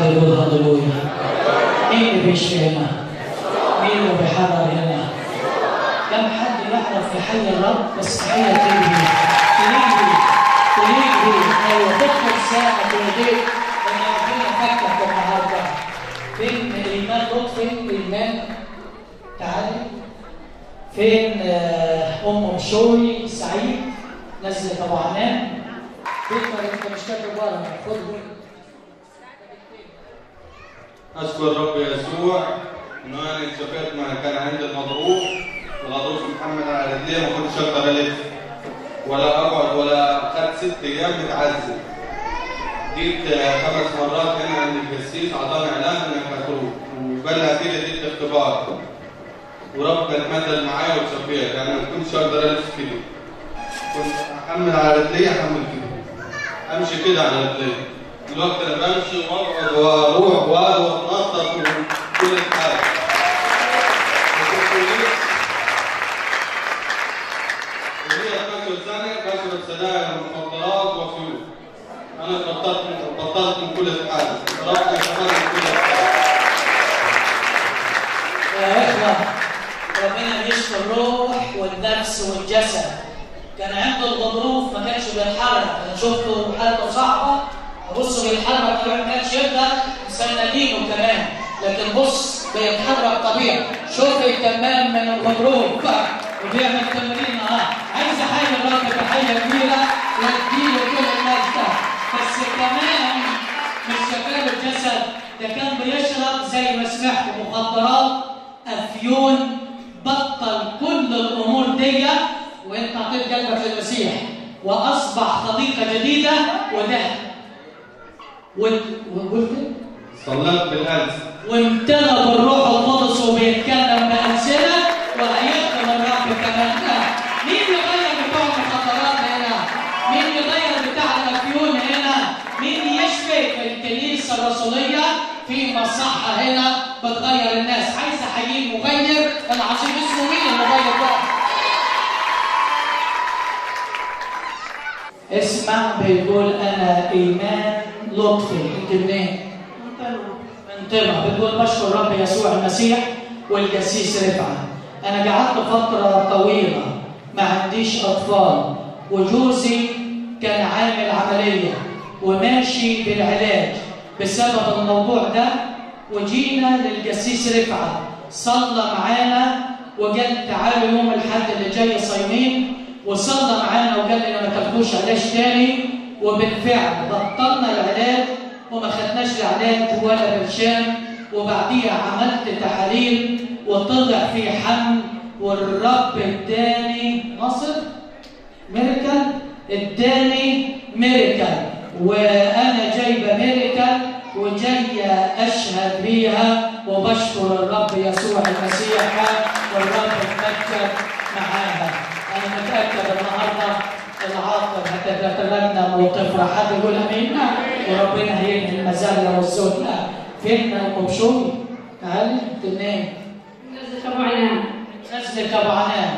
حد يقول هللويا مين اللي بيشفي هنا؟ مين اللي بيحرر هنا؟ كم حد يعرف يحيي الرب بس تحية تلهي تلهي تلهي ايوه تدخل ساعة تلهيك ان ربنا فكك النهارده فين الايمان لطفي الايمان تعالي فين آه، ام مشوي سعيد نزلت ابو عنان بيتر انت مش كاتب ورا خد بوي أشكر رب يسوع إنه أنا اتشفيت ما كان عندي الغضروف الغضروف محمد على رجليه ما كنتش أقدر ألف ولا أقعد ولا أخذت ست أيام متعذب جيت آه، خمس مرات هنا عند القسيس أعطاني إعلان إنك هتروح وقال لي هتيجي اديك اختبار وربنا اتمدد معايا واتشفيت يعني ما كنتش أقدر ألف كده كنت أحمل على رجلي أحمل كده أمشي كده على رجلي الوقت اللي بمشي واقعد واروح واجي واتنطط وكل حاجه. وهي 12 سنه بشرب سجاير ومخدرات وفيوم. انا بطلت بطلت من كل حاجه، ربنا كمان من كل حاجه. يا إخوة ربنا يشفي الروح والنفس والجسد كان عنده الغضروف ما كانش بيتحرك انا شفته حالته صعبه بص بيتحرك ما كانش يقدر مسندينه كمان لكن بص بيتحرك طبيعي شوف الكمام من الغضروف وبيعمل تمرين اه عايز احيي الراجل تحيه كبيره واديله كل الناس ده بس كمان مش شغال الجسد ده كان بيشرب زي ما سمعت مخدرات افيون بطل كل الامور دي وانت اعطيت قلبك للمسيح واصبح خليقه جديده وده وقلت صليت بالامس وامتلأ بالروح القدس وبيتكلم بألسنة وهيخدم الرب كمان ده. مين يغير بتوع المخدرات هنا؟ مين يغير بتاع الأفيون هنا؟ مين يشفي في الكنيسة الرسولية في مصحة هنا بتغير الناس؟ عايز أحيي المغير العظيم اسمه مين المغير ده؟ اسمع بيقول أنا إيمان لطفي أنت منين؟ منطقة بتقول بشكر الرب يسوع المسيح والجسيس رفعة أنا قعدت فترة طويلة ما عنديش أطفال وجوزي كان عامل عملية وماشي بالعلاج بسبب الموضوع ده وجينا للجسيس رفعة صلى معانا وقال تعالوا يوم الحد اللي جاي صايمين وصلى معانا وقال لنا ما تاخدوش علاج تاني وبالفعل بطلنا العلاج وما خدناش العلاج ولا برشام وبعديها عملت تحاليل وطلع في حمل والرب اداني نصر ميركل اداني ميركل وانا جايبه ميركل وجايه اشهد بيها وبشكر الرب يسوع المسيح والرب اتمكن معاها انا متاكد النهارده العاقل هتترنم وتفرح حد يقول امين وربنا هينهي المزارع والزود لا فين ام بشوي تعالي تنام نزلت ابو عنان نزلك ابو عنان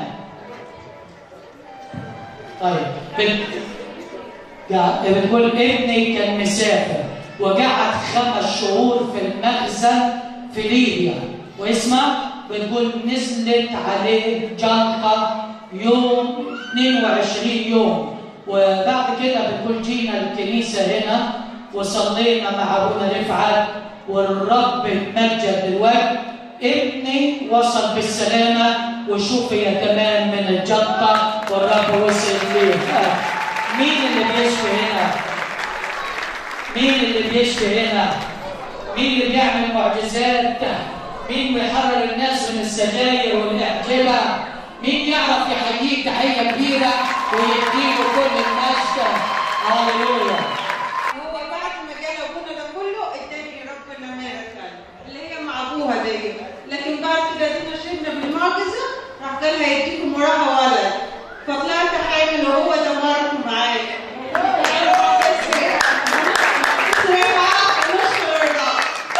طيب بت... قا- بتقول ابني كان مسافر وقعد خمس شهور في المخزن في ليبيا واسمع بتقول نزلت عليه جلطه يوم 22 يوم وبعد كده بتقول جينا الكنيسه هنا وصلينا مع ابونا رفعت والرب اتمجد دلوقتي ابني وصل بالسلامه وشوفي كمان من الجلطه والرب وصل ليه آه. مين اللي بيشفي هنا؟ مين اللي بيشفي هنا؟ مين اللي بيعمل معجزات؟ مين بيحرر الناس من السجاير والاحجبه؟ مين يعرف يحييك تحيه كبيره ويديله كل الناس ده؟ هللويا هو بعد ما جانا ابونا ده كله اداني ربنا ميركل اللي هي مع ابوها دي لكن بعد كده دينا شهدنا بالمعجزه راح قال هيديكم وراها ولد فطلعت حامل وهو ده مرته معايا نشكر الرب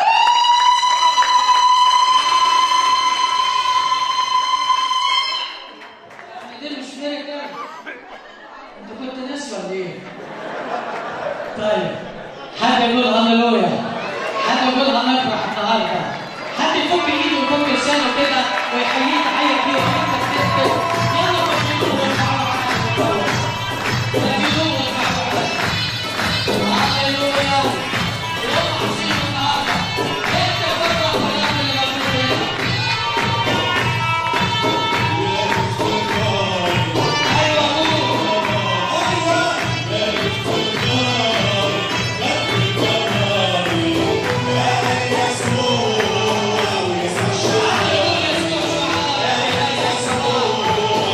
دي مش ميركل انت كنت ناس ولا ايه؟ طيب حد يقول هللويا انا بقولها نفرح النهارده حد يفك ايده ويفك لسانه كده ويخليه يتحير فيه ويحط كتفه يلا فكروا وارفعوا على فكروا وارفعوا على هللويا يوم عظيم النهارده انت فرح ونعم اللي موجود هنا ايوه قول Yes,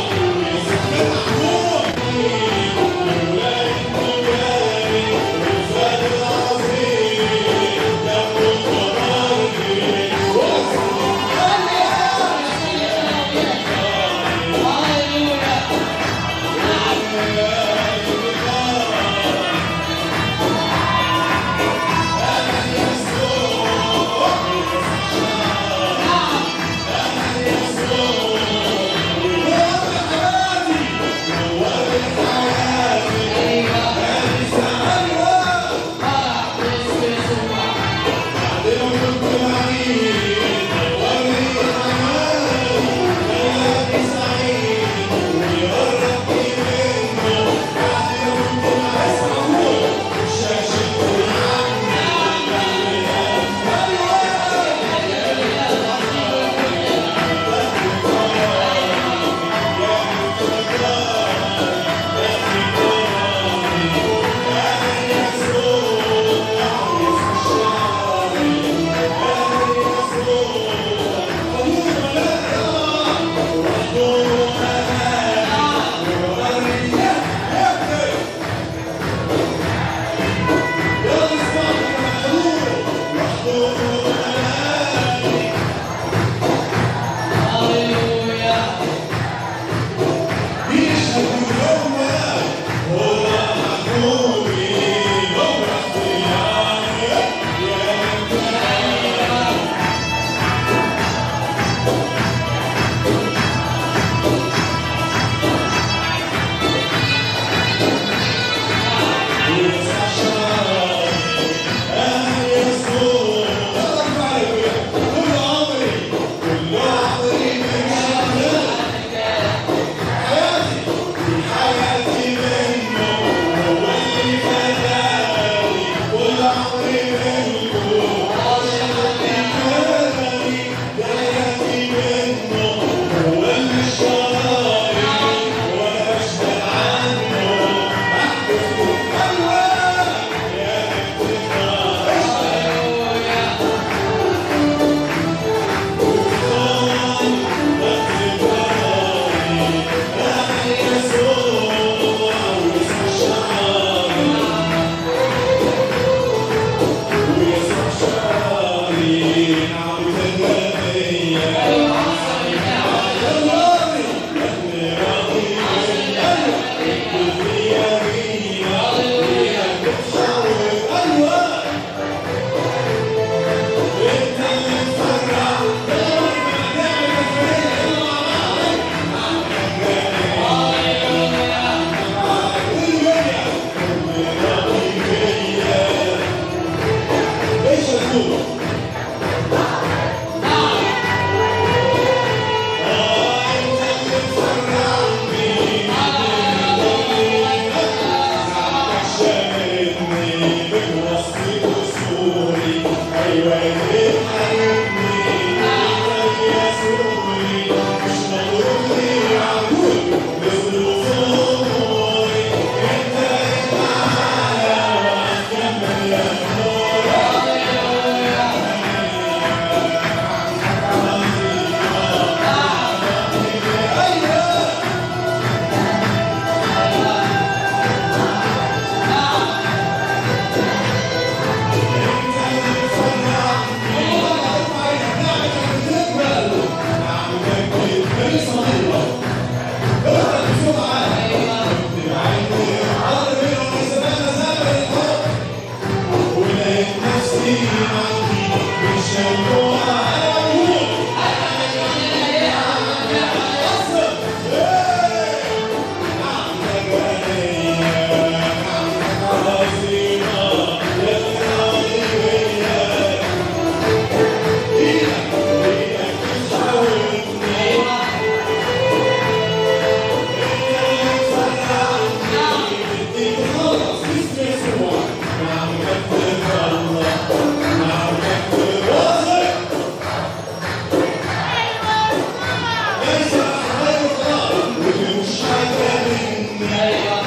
ايوه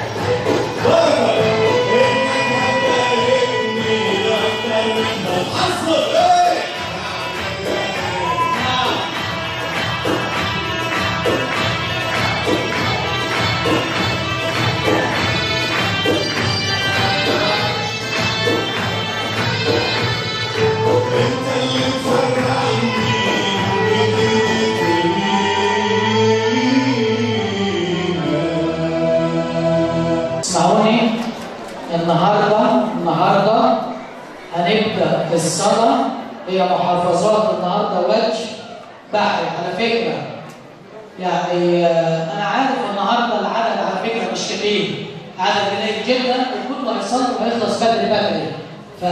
اسمعوني النهارده النهارده هنبدا الصلاه هي محافظات النهارده وجه بحري على فكره يعني آه، انا عارف النهارده العدد على فكره مش كتير عدد قليل جدا وكله هيصلي وهيخلص بدري بدري ف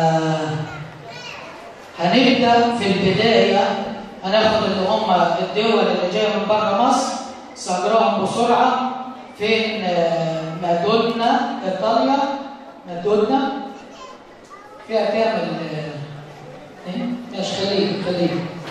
هنبدا في البدايه هناخد اللي هم الدول اللي جايه من بره مصر سأجراهم بسرعه فين آه، مادونا ايطاليا مادونا فيها كام ال- إيه؟ ماشي خليك خليك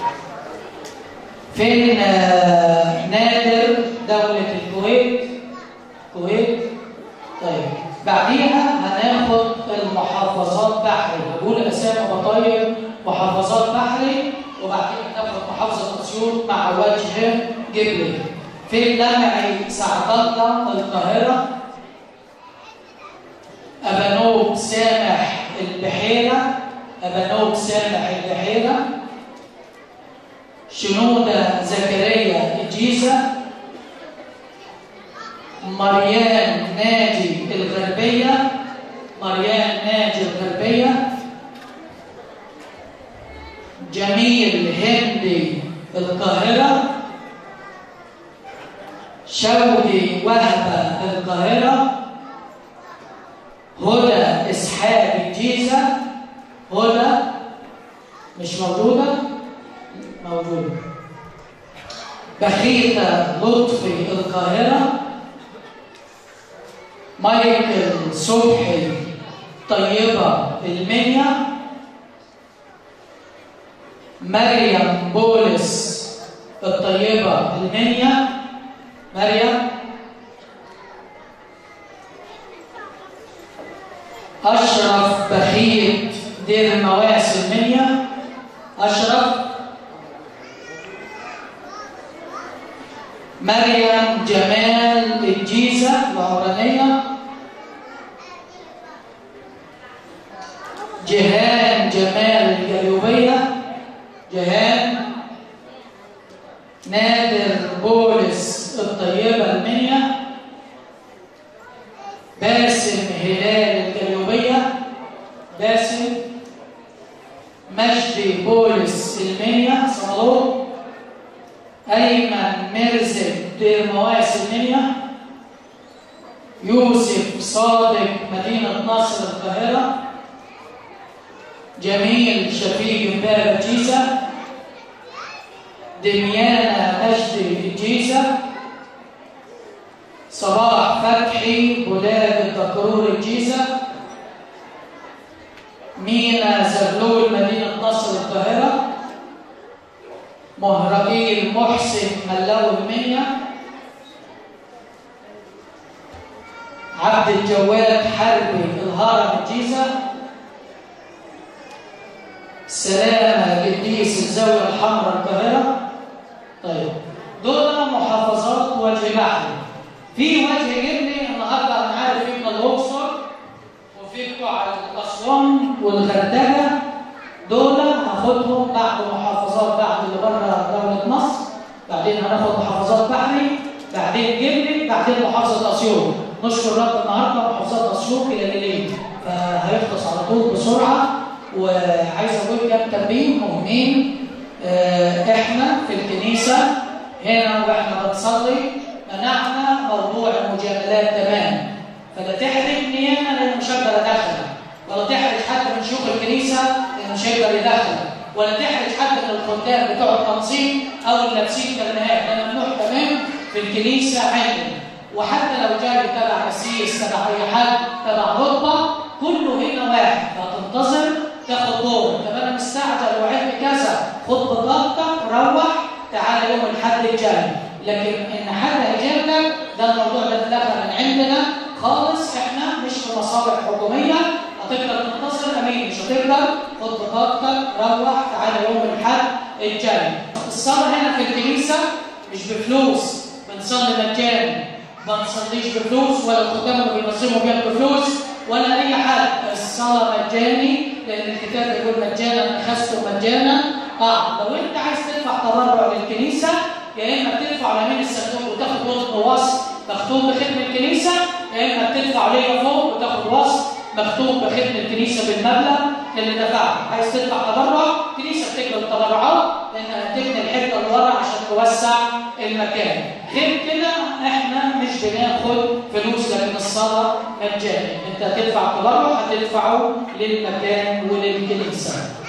فين آه، نادر دولة الكويت الكويت طيب بعديها هناخد المحافظات بحري هقول اسامي بطايق محافظات بحري وبعدين ناخد محافظة اسيوط مع وجه جبلي فين لمعي سعد الله القاهرة أبانوب سامح البحيرة أبانوب سامح البحيرة شنودة زكريا الجيزة مريان ناجي الغربية مريان ناجي الغربية جميل هندي القاهرة شوقي وهبة القاهرة هدى إسحاق الجيزة هدى مش موجودة موجودة بخيتة لطفي القاهرة مايكل صبحي طيبة المنيا مريم بولس الطيبة المنيا مريم أشرف بخيت دير المواس المنيا أشرف مريم جمال الجيزة العمرانية جهان جمال الجلوبية جهان نادر بولس الطيبة المنيا باسم هلال الجلوبية باسم مجدي بولس المنيا صالون أيمن مرزق دير مواس المنيا يوسف صادق مدينة نصر القاهرة جميل شفيق امبابة الجيزة دميانة مجدي الجيزة صباح فتحي بلاد الدكرور الجيزة مينا زغلول مدينة نصر القاهرة مهرجيل محسن ملاو المنيا عبد الجواد حربي الهرم الجيزة سلامة قديس الزاوية الحمراء القاهرة طيب دول محافظات وجه بحري في وجه جبني النهارده انا عارف في من الاقصر وفي بتوع اسوان والغردقه دول هاخدهم بعد محافظات بعد اللي بره دوله مصر بعدين هناخد محافظات بحري بعدين جبلي بعدين محافظه اسيوط نشكر رب النهارده محافظات اسيوط الى الليل فهيخلص على طول بسرعه وعايز اقول كام تنبيه مهمين آه، احنا في الكنيسه هنا واحنا بنصلي منعنا موضوع المجاملات تماما فلا تحرج نيانا لان مش هقدر ادخلها ولا تحرج حد من شيوخ الكنيسه لان مش هيقدر يدخلها ولا تحرج حد من الخدام بتوع التنظيم او اللي لابسين كلمات ده ممنوع تمام في الكنيسه عندنا وحتى لو جاي تبع قسيس تبع اي حد تبع رتبه كله هنا واحد فتنتظر تاخد دور طب انا مستعجل وعندي كذا خد بطاقتك روح تعالى يوم الاحد الجاي لكن ان حد هيجيب لك ده الموضوع ده اتلغى عندنا خالص احنا مش في مصالح حكوميه هتقدر تنتصر امين مش هتقدر خد بطاقتك روح تعالى يوم الاحد الجاي الصلاه هنا في الكنيسه مش بفلوس بنصلي مجاني ما نصليش بفلوس ولا الخدام اللي بينظموا بيها بفلوس ولا اي حاجه الصلاه مجاني لان الكتاب بيقول مجانا اخذته مجانا اه لو انت عايز تدفع تبرع للكنيسه يا اما بتدفع على يمين الصندوق وتاخد وصف وصف مختوم بختم الكنيسه يا اما بتدفع ليا فوق وتاخد وصف مختوم بختم الكنيسه بالمبلغ اللي دفعته عايز تدفع تبرع الكنيسه بتقبل التبرعات لانها تبني الحته اللي ورا عشان توسع المكان غير كده احنا مش بناخد فلوس لكن الصلاه مجاني انت هتدفع تبرع هتدفعه للمكان وللكنيسه